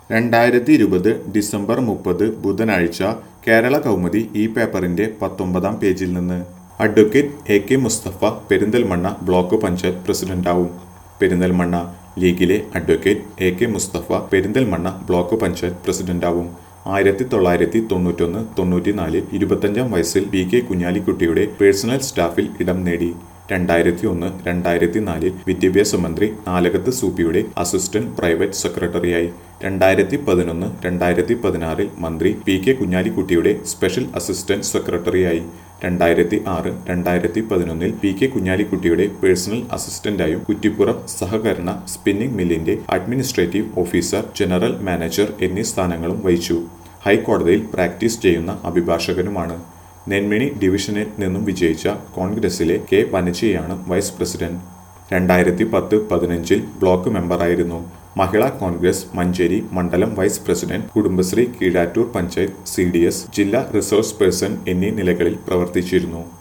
രണ്ടായിരത്തി ഇരുപത് ഡിസംബർ മുപ്പത് ബുധനാഴ്ച കേരള കൗമുദി ഈ പേപ്പറിന്റെ പത്തൊമ്പതാം പേജിൽ നിന്ന് advocate A K Musthafa Perinthalmanna block panchayat പ്രസിഡന്റാവും പെരിന്തൽമണ്ണ ലീഗിലെ advocate A K Musthafa Perinthalmanna block panchayat പ്രസിഡന്റാവും ആയിരത്തി തൊള്ളായിരത്തി തൊണ്ണൂറ്റൊന്ന് തൊണ്ണൂറ്റിനാലിൽ ഇരുപത്തഞ്ചാം വയസ്സിൽ പി കെ കുഞ്ഞാലിക്കുട്ടിയുടെ പേഴ്സണൽ സ്റ്റാഫിൽ ഇടം നേടി രണ്ടായിരത്തി ഒന്ന് രണ്ടായിരത്തി നാലിൽ വിദ്യാഭ്യാസ മന്ത്രി നാലകത്ത് സൂപ്പിയുടെ അസിസ്റ്റന്റ് പ്രൈവറ്റ് സെക്രട്ടറിയായി രണ്ടായിരത്തി പതിനൊന്ന് രണ്ടായിരത്തി പതിനാറിൽ മന്ത്രി പി കെ കുഞ്ഞാലിക്കുട്ടിയുടെ സ്പെഷ്യൽ അസിസ്റ്റന്റ് സെക്രട്ടറിയായി രണ്ടായിരത്തി ആറ് രണ്ടായിരത്തി പതിനൊന്നിൽ പി കെ കുഞ്ഞാലിക്കുട്ടിയുടെ പേഴ്സണൽ അസിസ്റ്റന്റായും കുറ്റിപ്പുറം സഹകരണ സ്പിന്നിംഗ് മില്ലിന്റെ അഡ്മിനിസ്ട്രേറ്റീവ് ഓഫീസർ ജനറൽ മാനേജർ എന്നീ സ്ഥാനങ്ങളും വഹിച്ചു ഹൈക്കോടതിയിൽ പ്രാക്ടീസ് ചെയ്യുന്ന അഭിഭാഷകനുമാണ് നെന്മിണി ഡിവിഷനിൽ നിന്നും വിജയിച്ച കോൺഗ്രസിലെ കെ വനജയാണ് വൈസ് പ്രസിഡന്റ് രണ്ടായിരത്തി പത്ത് പതിനഞ്ചിൽ ബ്ലോക്ക് മെമ്പറായിരുന്നു മഹിളാ കോൺഗ്രസ് മഞ്ചേരി മണ്ഡലം vice president Kudumbashree Keezhattur panchayat C ജില്ലാ റിസോഴ്സ് പേഴ്സൺ എന്നീ നിലകളിൽ പ്രവർത്തിച്ചിരുന്നു